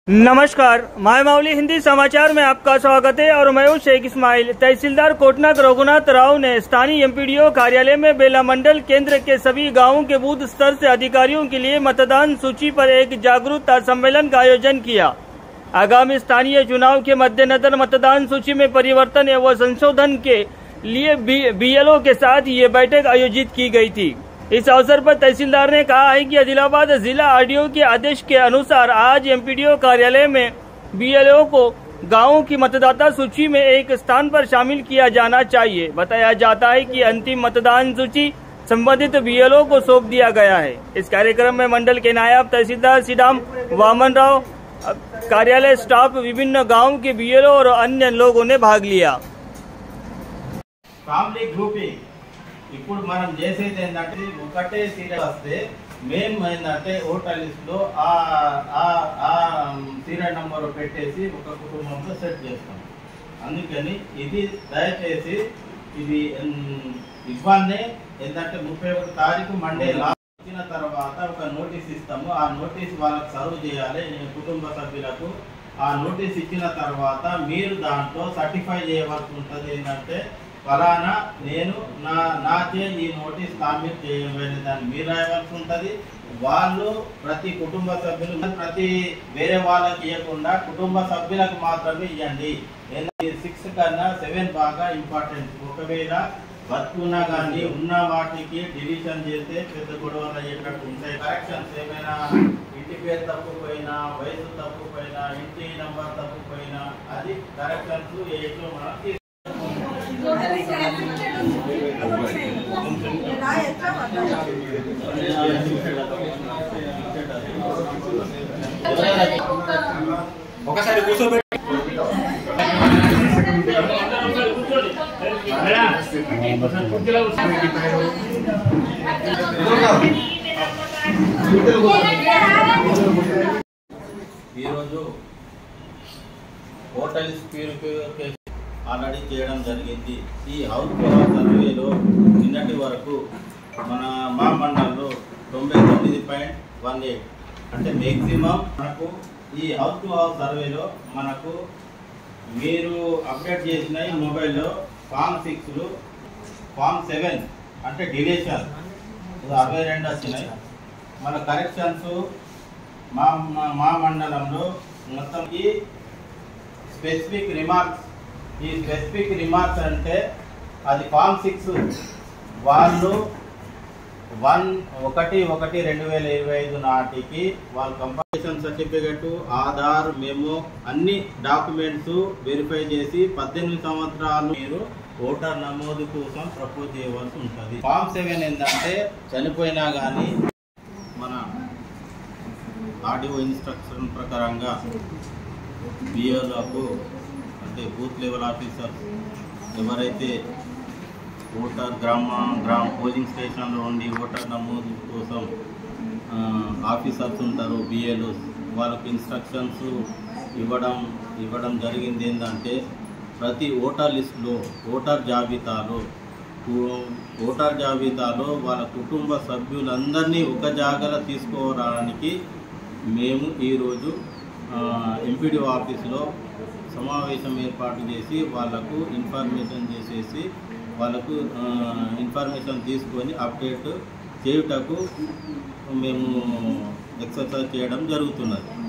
नमस्कार माय मावली हिंदी समाचार में आपका स्वागत है और मैं हूं शेख इस्माइल तहसीलदार कोटनाक रघुनाथ राव ने स्थानीय एमपीडीओ कार्यालय में बेला मंडल केंद्र के सभी गांवों के बूथ स्तर से अधिकारियों के लिए मतदान सूची पर एक जागरूकता सम्मेलन का आयोजन किया आगामी स्थानीय चुनाव के मद्देनजर मतदान सूची में परिवर्तन एवं संशोधन के लिए बीएलओ के साथ ये बैठक आयोजित की गई थी इस अवसर पर तहसीलदार ने कहा है कि आदिलाबाद जिला आरडीओ के आदेश के अनुसार आज एमपीडीओ कार्यालय में बीएलओ को गांवों की मतदाता सूची में एक स्थान पर शामिल किया जाना चाहिए बताया जाता है कि अंतिम मतदान सूची संबंधित बीएलओ को सौंप दिया गया है इस कार्यक्रम में मंडल के नायब तहसीलदार सीडाम वामन राव कार्यालय स्टाफ विभिन्न गांव के बीएलओ और अन्य लोगों ने भाग लिया ఫ్యామిలీ గ్రూపింగ్ ఇప్పుడు మనం చేసేది ఏంటంటే ఒకటే సీరియల్ వస్తే మేము ఏంటంటే ఓటర్ లిస్ట్ లో ఆ ఆ- ఆ సీరియల్ నంబర్ పెట్టేసి ఒక కుటుంబంతో సెట్ చేస్తాం అందుకని ఇది దయచేసి ఇది ఉమ్, ఇవ్వాలనే ఏంటంటే ముప్పై ఒకటి తారీఖు మండే లాస్ట్ వచ్చిన తర్వాత ఒక నోటీస్ ఇస్తాము ఆ నోటీస్ వాళ్ళకి సర్వ్ చేయాలి ఈ కుటుంబ సభ్యులకు ఆ నోటీస్ ఇచ్చిన తర్వాత మీరు దాంట్లో సర్టిఫై చేయవలసి ఉంటుంది ఏంటంటే ఫలానా నేను నా నాచే ఈ నోటీస్ కామెంట్ చేయబడినదని మీరు రాయవలసి ఉంటుంది వాళ్ళు ప్రతి కుటుంబ సభ్యులు ప్రతి వేరే వాళ్ళకి ఇవ్వకుండా కుటుంబ సభ్యులకు మాత్రమే ఇవ్వండి సిక్స్ కన్నా సెవెన్ బాగా ఇంపార్టెంట్ ఒకవేళ బతుకున్నా కానీ ఉన్న వాటికి డివిజన్ చేస్తే పెద్ద గొడవలు అయ్యేటట్టు ఉంటాయి కరెక్షన్స్ ఏమైనా ఇంటి పేరు తప్పుపోయినా వయసు తప్పుపోయినా ఇంటి నంబర్ తప్పుపోయినా అది కరెక్షన్స్ ఎయిట్లో మనం తీసుకుంటాం. ఒకసారి కూర్చోబెట్టి ఈరోజు హోటల్ ప్యూరిఫికేషన్ ఆల్రెడీ చేయడం జరిగింది ఈ హౌస్ టు హౌస్ సర్వేలో నిన్నటి వరకు మన మా మండలంలో తొంభై తొమ్మిది పాయింట్ వన్ ఎయిట్ అంటే మ్యాక్సిమం మనకు ఈ హౌస్ టు హౌస్ సర్వేలో మనకు మీరు అప్డేట్ చేసిన ఈ మొబైల్లో ఫామ్ సిక్స్లు ఫామ్ సెవెన్ అంటే డిలేషన్ అరవై రెండు వచ్చినాయి మన కరెక్షన్స్ మా మా- మా మండలంలో మొత్తం ఈ స్పెసిఫిక్ రిమార్క్స్ ఈ స్పెసిఫిక్ రిమార్క్స్ అంటే అది ఫామ్ సిక్స్ వాళ్ళు వన్ ఒకటి ఒకటి రెండు వేల ఇరవై ఐదు నాటికి వాళ్ళ కంపల్సేషన్ సర్టిఫికెట్ ఆధార్ మెమో అన్ని డాక్యుమెంట్స్ వెరిఫై చేసి పద్దెనిమిది సంవత్సరాలు మీరు ఓటర్ నమోదు కోసం ప్రపోజ్ చేయవలసి ఉంటుంది ఫామ్ సెవెన్ ఏంటంటే చనిపోయినా కానీ మన ఆడియో ఇన్స్ట్రక్షన్ ప్రకారంగా బిఏలకు అంటే బూత్ లెవెల్ ఆఫీసర్ ఎవరైతే ఓటర్ గ్రామ గ్రామ పోలింగ్ స్టేషన్లో ఉండి ఓటర్ నమోదు కోసం ఆ, ఆఫీసర్స్ ఉంటారు బిఏలు వాళ్ళకి ఇన్స్ట్రక్షన్స్ ఇవ్వడం ఇవ్వడం జరిగింది ఏంటంటే ప్రతి ఓటర్ లిస్టులో ఓటర్ జాబితాలో ఓ- ఓటర్ జాబితాలో వాళ్ళ కుటుంబ సభ్యులందరినీ ఒక జాగల తీసుకోవడానికి మేము ఈరోజు ఎంపీడీ ఆఫీసులో సమావేశం ఏర్పాటు చేసి వాళ్ళకు ఇన్ఫర్మేషన్ చేసేసి వాళ్ళకు ఆ, ఇన్ఫర్మేషన్ తీసుకొని అప్డేట్ చేయుటకు మేము ఎక్సర్సైజ్ చేయడం జరుగుతున్నది